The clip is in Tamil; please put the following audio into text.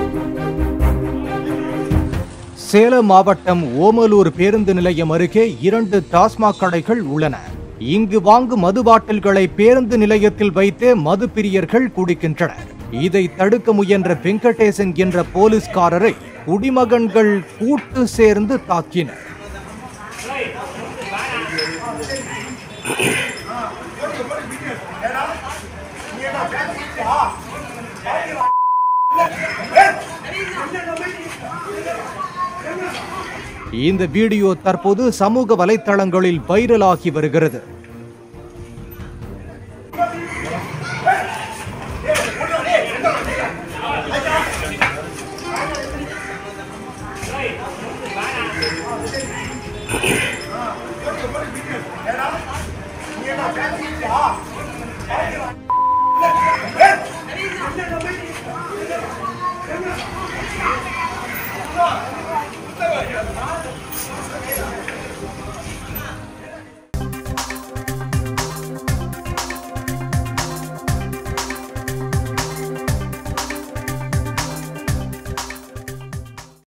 சேலம் மாவட்டம் ஓமலூர் பேருந்து நிலையம் அருகே இரண்டு டாஸ்மாக் கடைகள் உள்ளன இங்கு வாங்கும் மது பாட்டில்களை பேருந்து நிலையத்தில் வைத்தே மது பிரியர்கள் குடிக்கின்றனர் இதை தடுக்க முயன்ற வெங்கடேசன் என்ற போலீஸ்காரரை குடிமகன்கள் கூட்டு சேர்ந்து தாக்கினர் இந்த வீடியோ தற்போது சமூக வலைத்தளங்களில் வைரலாகி வருகிறது ஆ